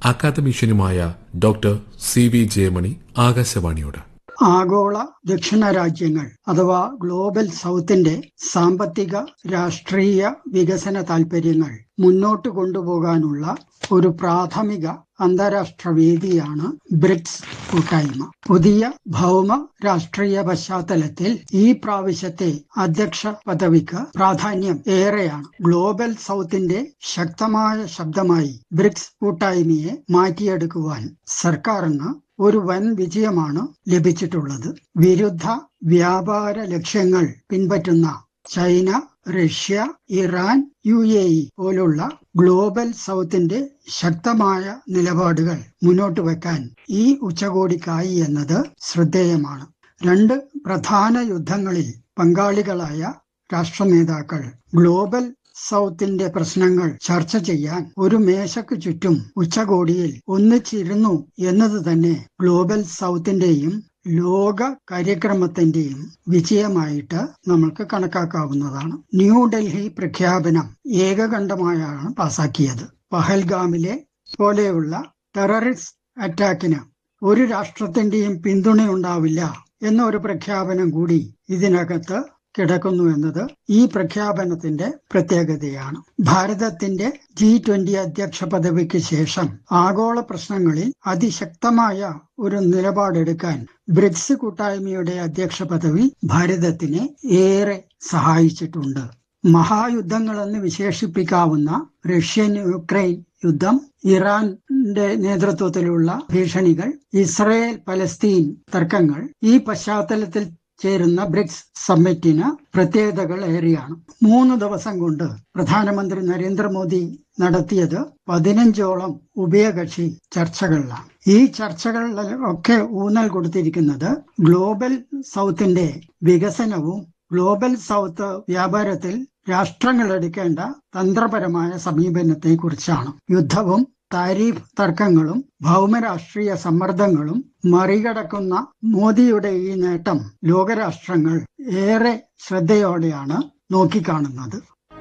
അക്കാദമീഷ്യനുമായ doctor C V Jayamani ആകാശവാണിയോട് ആഗോള ദക്ഷിണ രാജ്യങ്ങൾ അഥവാ ഗ്ലോബൽ സൗത്തിന്റെ സാമ്പത്തിക രാഷ്ട്രീയ വികസന താൽപര്യങ്ങൾ മുന്നോട്ട് കൊണ്ടുപോകാനുള്ള ഒരു പ്രാഥമിക അന്താരാഷ്ട്ര വേദിയാണ് ബ്രിക്സ് കൂട്ടായ്മ പുതിയ ഭൗമ രാഷ്ട്രീയ പശ്ചാത്തലത്തിൽ ഈ പ്രാവശ്യത്തെ അധ്യക്ഷ പദവിക്ക് പ്രാധാന്യം ഏറെയാണ് ഗ്ലോബൽ സൗത്തിന്റെ ശക്തമായ ശബ്ദമായി ബ്രിക്സ് കൂട്ടായ്മയെ മാറ്റിയെടുക്കുവാൻ സർക്കാരിന് ഒരു വൻ വിജയമാണ് ലഭിച്ചിട്ടുള്ളത് വിരുദ്ധ വ്യാപാര ലക്ഷ്യങ്ങൾ പിൻപറ്റുന്ന China Russia Iran U A E പോലുള്ള ഗ്ലോബൽ സൗത്തിന്റെ ശക്തമായ നിലപാടുകൾ മുന്നോട്ട് വെക്കാൻ ഈ ഉച്ചകോടിക്കായി എന്നത് ശ്രദ്ധേയമാണ് രണ്ട് പ്രധാന യുദ്ധങ്ങളിൽ പങ്കാളികളായ രാഷ്ട്രനേതാക്കൾ ഗ്ലോബൽ സൗത്തിന്റെ പ്രശ്നങ്ങൾ ചർച്ച ചെയ്യാൻ ഒരു മേശയ്ക്ക് ചുറ്റും ഉച്ചകോടിയിൽ ഒന്നിച്ചിരുന്നു എന്നത് തന്നെ ഗ്ലോബൽ സൗത്തിന്റെയും ലോക കാര്യക്രമത്തിന്റെയും വിജയമായിട്ട് നമുക്ക് കണക്കാക്കാവുന്നതാണ് ന്യൂഡൽഹി പ്രഖ്യാപനം ഏകകണ്ഠമായാണ് പാസാക്കിയത് പഹൽഗാമിലെ പോലെയുള്ള ടെററിസ്റ്റ് അറ്റാക്കിന് ഒരു രാഷ്ട്രത്തിന്റെയും പിന്തുണയുണ്ടാവില്ല എന്ന ഒരു പ്രഖ്യാപനം കൂടി ഇതിനകത്ത് കിടക്കുന്നു എന്നത് ഈ പ്രഖ്യാപനത്തിന്റെ പ്രത്യേകതയാണ് ഭാരതത്തിന്റെ ജി ട്വന്റി അധ്യക്ഷ പദവിക്ക് ശേഷം ആഗോള പ്രശ്നങ്ങളിൽ അതിശക്തമായ ഒരു നിലപാടെടുക്കാൻ ബ്രിക്സ് കൂട്ടായ്മയുടെ അധ്യക്ഷ പദവി ഭാരതത്തിനെ ഏറെ സഹായിച്ചിട്ടുണ്ട് മഹായുദ്ധങ്ങളെന്ന് വിശേഷിപ്പിക്കാവുന്ന റഷ്യൻ യുക്രൈൻ യുദ്ധം ഇറാന്റെ നേതൃത്വത്തിലുള്ള ഭീഷണികൾ ഇസ്രയേൽ പലസ്തീൻ തർക്കങ്ങൾ ഈ പശ്ചാത്തലത്തിൽ ചേരുന്ന ബ്രിക്സ് സമ്മിറ്റിന് പ്രത്യേകതകൾ ഏറെയാണ് മൂന്ന് ദിവസം കൊണ്ട് പ്രധാനമന്ത്രി നരേന്ദ്രമോദി നടത്തിയത് പതിനഞ്ചോളം ഉഭയകക്ഷി ചർച്ചകളിലാണ് ഈ ചർച്ചകളിൽ ഒക്കെ ഊന്നൽ കൊടുത്തിരിക്കുന്നത് ഗ്ലോബൽ സൗത്തിന്റെ വികസനവും ഗ്ലോബൽ സൗത്ത് വ്യാപാരത്തിൽ രാഷ്ട്രങ്ങൾ എടുക്കേണ്ട തന്ത്രപരമായ സമീപനത്തെ കുറിച്ചാണ് യുദ്ധവും താരീഫ് തർക്കങ്ങളും ഭൗമരാഷ്ട്രീയ സമ്മർദ്ദങ്ങളും മറികടക്കുന്ന മോദിയുടെ ഈ നേട്ടം ലോകരാഷ്ട്രങ്ങൾ ഏറെ ശ്രദ്ധയോടെയാണ് നോക്കിക്കാണുന്നത്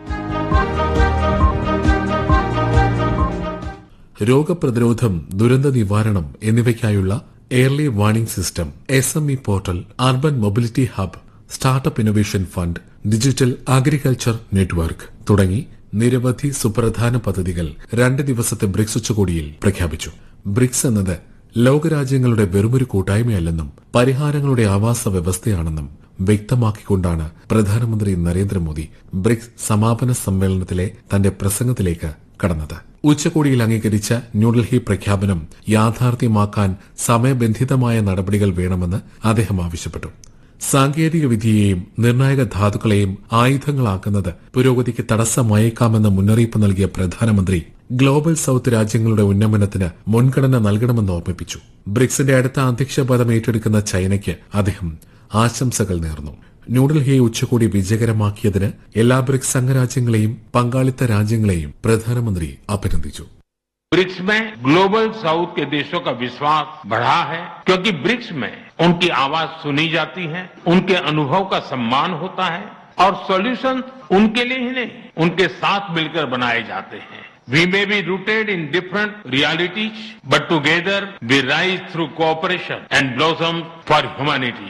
രോഗപ്രതിരോധം ദുരന്ത നിവാരണം എന്നിവയ്ക്കായുള്ള early warning system S M E portal urban mobility hub startup innovation fund digital agriculture network തുടങ്ങി നിരവധി സുപ്രധാന പദ്ധതികൾ രണ്ട് ദിവസത്തെ ബ്രിക്സ് ഉച്ചകോടിയിൽ പ്രഖ്യാപിച്ചു ബ്രിക്സ് എന്നത് ലോകരാജ്യങ്ങളുടെ വെറുമൊരു കൂട്ടായ്മയല്ലെന്നും പരിഹാരങ്ങളുടെ ആവാസ വ്യവസ്ഥയാണെന്നും വ്യക്തമാക്കിക്കൊണ്ടാണ് പ്രധാനമന്ത്രി നരേന്ദ്രമോദി ബ്രിക്സ് സമാപന സമ്മേളനത്തിലെ തന്റെ പ്രസംഗത്തിലേക്ക് കടന്നത് ഉച്ചകോടിയിൽ അംഗീകരിച്ച ന്യൂഡൽഹി പ്രഖ്യാപനം യാഥാർത്ഥ്യമാക്കാൻ സമയബന്ധിതമായ നടപടികൾ വേണമെന്ന് അദ്ദേഹം ആവശ്യപ്പെട്ടു സാങ്കേതിക വിദ്യയെയും നിർണായക ധാതുക്കളെയും ആയുധങ്ങളാക്കുന്നത് പുരോഗതിക്ക് തടസ്സമായേക്കാമെന്ന മുന്നറിയിപ്പ് നൽകിയ പ്രധാനമന്ത്രി ഗ്ലോബൽ സൌത്ത് രാജ്യങ്ങളുടെ ഉന്നമനത്തിന് മുൻഗണന നൽകണമെന്ന് ഓർമ്മിപ്പിച്ചു ബ്രിക്സിന്റെ അടുത്ത അധ്യക്ഷ പദം ഏറ്റെടുക്കുന്ന ചൈനയ്ക്ക് അദ്ദേഹം ആശംസകൾ നേർന്നു ന്യൂഡൽഹി ഉച്ചകോടി വിജയകരമാക്കിയതിന് എല്ലാ ബ്രിക്സ് അംഗരാജ്യങ്ങളെയും പങ്കാളിത്ത രാജ്യങ്ങളെയും പ്രധാനമന്ത്രി അഭിനന്ദിച്ചു ब्रिक्स में ग्लोबल साउथ के देशों का विश्वास बढ़ा है क्योंकि ब्रिक्स में उनकी आवाज सुनी जाती है उनके अनुभव का सम्मान होता है और सॉल्यूशन उनके लिए ही नहीं उनके साथ मिलकर बनाए जाते हैं We may be rooted in different realities, but together we rise through cooperation and blossom for humanity.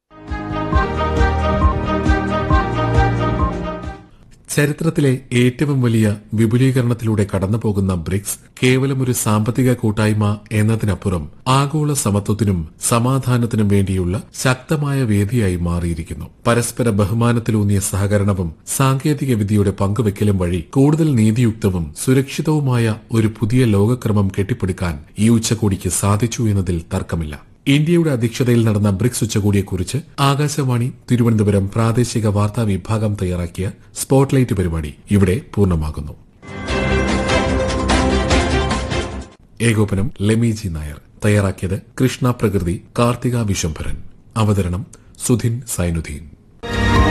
ചരിത്രത്തിലെ ഏറ്റവും വലിയ വിപുലീകരണത്തിലൂടെ കടന്നുപോകുന്ന ബ്രിക്സ് കേവലം ഒരു സാമ്പത്തിക കൂട്ടായ്മ എന്നതിനപ്പുറം ആഗോള സമത്വത്തിനും സമാധാനത്തിനും വേണ്ടിയുള്ള ശക്തമായ വേദിയായി മാറിയിരിക്കുന്നു പരസ്പര ബഹുമാനത്തിലൂന്നിയ സഹകരണവും സാങ്കേതിക വിദ്യയുടെ പങ്കുവെക്കലും വഴി കൂടുതൽ നീതിയുക്തവും സുരക്ഷിതവുമായ ഒരു പുതിയ ലോകക്രമം കെട്ടിപ്പടുക്കാൻ ഈ ഉച്ചകോടിക്ക് സാധിച്ചു എന്നതിൽ തർക്കമില്ല ഇന്ത്യയുടെ അധ്യക്ഷതയിൽ നടന്ന ബ്രിക്സ് ഉച്ചകോടിയെക്കുറിച്ച് ആകാശവാണി തിരുവനന്തപുരം പ്രാദേശിക വാർത്താ വിഭാഗം തയ്യാറാക്കിയ സ്പോട്ട്ലൈറ്റ് പരിപാടി ഇവിടെ പൂർണ്ണമാകുന്നു ഏകോപനം ലെമിജി നായർ തയ്യാറാക്കിയത് കൃഷ്ണ പ്രകൃതി കാർത്തിക വിശംഭരൻ അവതരണം സുധിൻ സൈനുദ്ദീൻ